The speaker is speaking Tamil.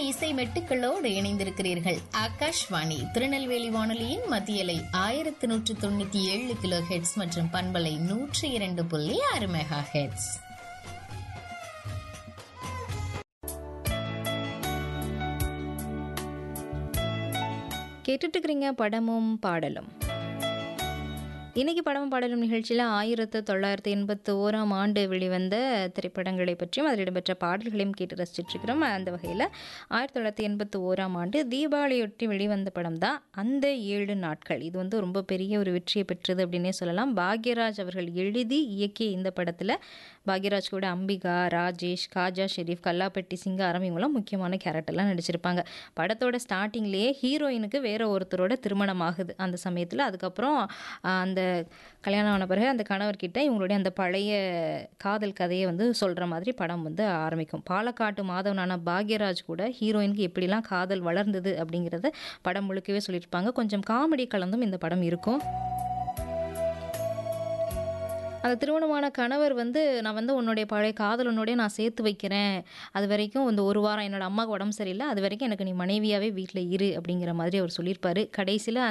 இசை மெட்டுக்களோடு இணைந்திருக்கிறீர்கள் ஆகாஷ்வாணி திருநெல்வேலி வானொலியின் மத்தியலை ஆயிரத்தி நூற்று தொண்ணூத்தி ஏழு கிலோ ஹெட்ஸ் மற்றும் பண்பலை நூற்றி இரண்டு புள்ளி ஆறு மெகா ஹெட்ஸ் கேட்டுட்டு இருக்கிறீங்க படமும் பாடலும் இன்னைக்கு படமும் பாடலும் நிகழ்ச்சியில் ஆயிரத்து தொள்ளாயிரத்தி எண்பத்தி ஓராம் ஆண்டு வெளிவந்த திரைப்படங்களை பற்றியும் அதில் இடம்பெற்ற பாடல்களையும் கேட்டு ரசிச்சிட்டு இருக்கிறோம் அந்த வகையில் ஆயிரத்தி தொள்ளாயிரத்தி எண்பத்தி ஓராம் ஆண்டு தீபாவளியொட்டி வெளிவந்த படம் தான் அந்த ஏழு நாட்கள் இது வந்து ரொம்ப பெரிய ஒரு வெற்றியை பெற்றது அப்படின்னே சொல்லலாம் பாக்யராஜ் அவர்கள் எழுதி இயக்கிய இந்த படத்தில் பாக்யராஜ் கூட அம்பிகா ராஜேஷ் காஜா ஷெரீஃப் கல்லாப்பட்டி சிங்காரம் இவங்களாம் முக்கியமான கேரக்டர்லாம் நடிச்சிருப்பாங்க படத்தோட ஸ்டார்டிங்லேயே ஹீரோயினுக்கு வேற ஒருத்தரோட திருமணம் ஆகுது அந்த சமயத்தில் அதுக்கப்புறம் ஆஹ், அந்த கல்யாணம் ஆன பிறகு அந்த கணவர்கிட்ட இவங்களுடைய அந்த பழைய காதல் கதையை வந்து சொல்கிற மாதிரி படம் வந்து ஆரம்பிக்கும் பாலக்காட்டு மாதவனான பாக்யராஜ் கூட ஹீரோயினுக்கு எப்படிலாம் காதல் வளர்ந்தது அப்படிங்கிறத படம் முழுக்கவே சொல்லியிருப்பாங்க கொஞ்சம் காமெடி கலந்தும் இந்த படம் இருக்கும் அந்த திருமணமான கணவர் வந்து நான் வந்து உன்னுடைய பழைய காதல் உன்னோடய நான் சேர்த்து வைக்கிறேன் அது வரைக்கும் இந்த ஒரு வாரம் என்னோட அம்மாவுக்கு உடம்பு சரியில்லை அது வரைக்கும் எனக்கு நீ மனைவியாவே வீட்டில் இரு அப்படிங்கிற மாதிரி அவர் சொல்லியிருப்பாரு கடைசியில்